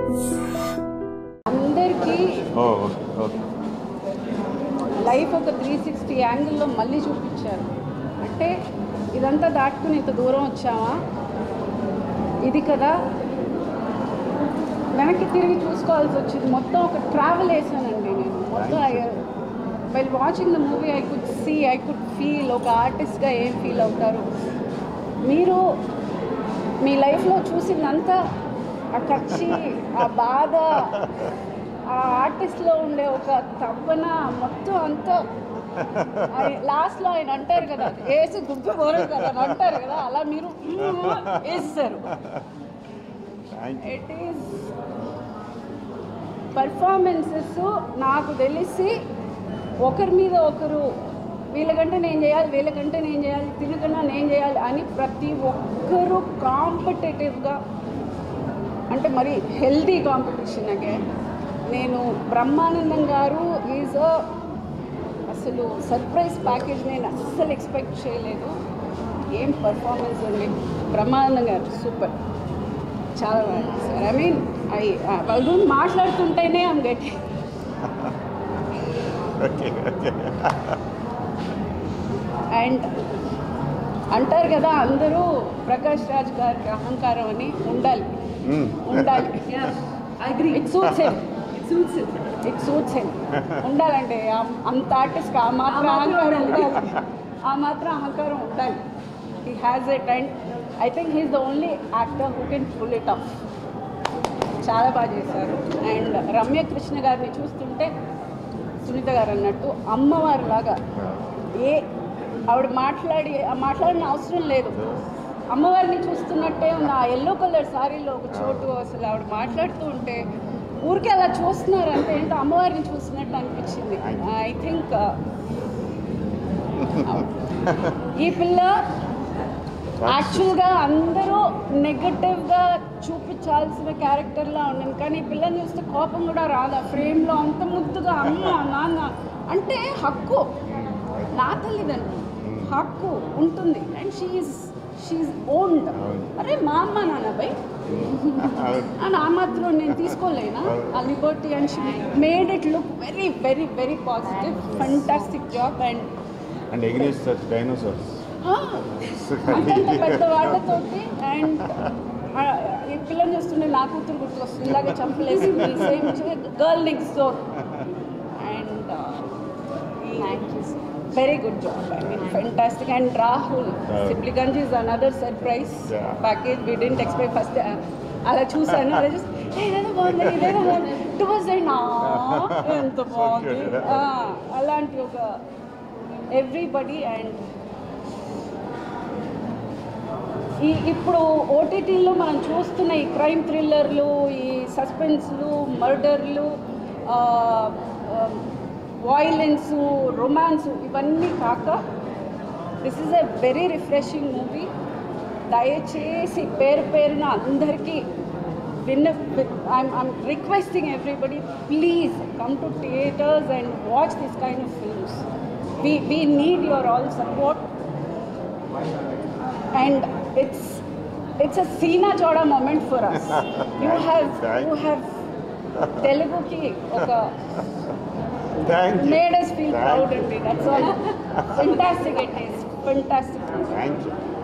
అందరికీ ఓ okay okay life ఒక త్రీ సిక్స్టీ యాంగిల్లో మళ్ళీ చూపించారు అంటే ఇదంతా దాటుకుని ఇంత దూరం వచ్చామా ఇది కదా వెనక్కి తిరిగి చూసుకోవాల్సి వచ్చింది మొత్తం ఒక ట్రావెల్ వేసానండి నేను మొత్తం well watching the movie I could see I could feel ఒక ఆర్టిస్ట్గా ఏం ఫీల్ అవుతారు మీరు మీ లైఫ్లో చూసిందంతా ఆ కక్షి ఆ బాధ ఆ ఆర్టిస్ట్లో ఉండే ఒక తప్పన మొత్తం అంతా లాస్ట్లో ఆయన అంటారు కదా వేసి గుడ్డు పోరు కదా అని అంటారు కదా అలా మీరు వేస్తారు thank you it is performances నాకు తెలిసి ఒకరి మీద ఒకరు వీళ్ళకంటే నేను చేయాలి వీళ్ళకంటే నేను చేయాలి తినకన్నా నేను చేయాలి అని ప్రతి ఒక్కరూ కాంపిటేటివ్గా అంటే మరి హెల్దీ కాంపిటీషన్ అగే నేను బ్రహ్మానందం గారు ఈజ్ అసలు సర్ప్రైజ్ ప్యాకేజ్ నేను అస్సలు ఎక్స్పెక్ట్ చేయలేదు ఏం పర్ఫార్మెన్స్ అండి బ్రహ్మానందం గారు సూపర్ చాలా బాగా చేశారు ఐ మీన్ ఐ వాళ్ళు మాట్లాడుతుంటేనే I'm getting okay okay and అంటారు కదా అందరూ ప్రకాష్ రాజ్ గారికి అహంకారం అని ఉండాలి ఉండాలి agree it suits him it suits him it suits him ఉండాలండి ఆ- అంత ఆర్టిస్ట్ ఆ మాత్రం అహంకారం ఉండాలి ఆ మాత్రం అహంకారం ఉండాలి he has it and I think he's the only actor who can pull it off చాలా బాగా చేశారు అండ్ రమ్య కృష్ణ గారిని చూస్తుంటే సునీత గారు అన్నట్టు అమ్మవారిలాగా ఏ ఆవిడ మాట్లాడి ఆ మాట్లాడిన అవసరం లేదు అమ్మవారిని చూస్తున్నట్టే ఉంది ఆ ఎల్లో కలర్ శారీలో ఒక చోటు అసలు ఆవిడ మాట్లాడుతూ ఉంటే ఊరికే అలా చూస్తున్నారు అంటే ఏంటో అమ్మవారిని చూసినట్టు అనిపించింది ఐ థింక్ ఈ పిల్ల యాక్చువల్గా అందరూ నెగటివ్గా చూపించాల్సిన క్యారెక్టర్లా ఉండింది కానీ ఈ పిల్లని చూస్తే కోపం కూడా రాదు ఆ ఫ్రేమ్లో అంత ముద్దుగా అమ్మ నాన్న అంటే హక్కు నా తల్లిదండ్రులు హక్కు ఉంటుంది అండ్ షీఈస్ షీఈస్ ఓన్డ్ అరే మా అమ్మ నాన్న బై అని ఆ మాత్రం నేను తీసుకోలేనా ఆ liberty and she made it look very very very positive fantastic job and and agrees such dinosaurs అంతంత పెద్ద వాళ్ళతోటి అండ్ ఈ పిల్లని చూస్తుంటే నా కూతురు గుర్తుకొస్తుంది ఇలాగే చంపలేసింది same girl next door and thank you very good job I mean fantastic and Rahul Sipligunj is another surprise Yeah. Package we didn't expect first అలా చూసాను అలా చూసి "ఏ, ఇదేదో బాగుంది ఇదేదో బాగుంది టువర్స్ అండ్ ఎంత బాగుంది cute. ఆ, అలాంటి ఒక ఎవ్రీబడి అండ్ ఈ ఇప్పుడు ఓటీటీలో మనం చూస్తున్న ఈ క్రైమ్ థ్రిల్లర్లు ఈ సస్పెన్స్లు మర్డర్లు వాయిలెన్స్ రొమాన్స్ ఇవన్నీ కాక this is a very refreshing movie దయచేసి పేరు పేరున అందరికీ విన్న I'm requesting everybody please come to theatres and watch this kind of films we we need your all support and it's it's a Sina Choda moment for us. You have you have Teluguki oka thank you made us feel Thank proud you. and that's all. Fantastic it is. Fantastic. Thank you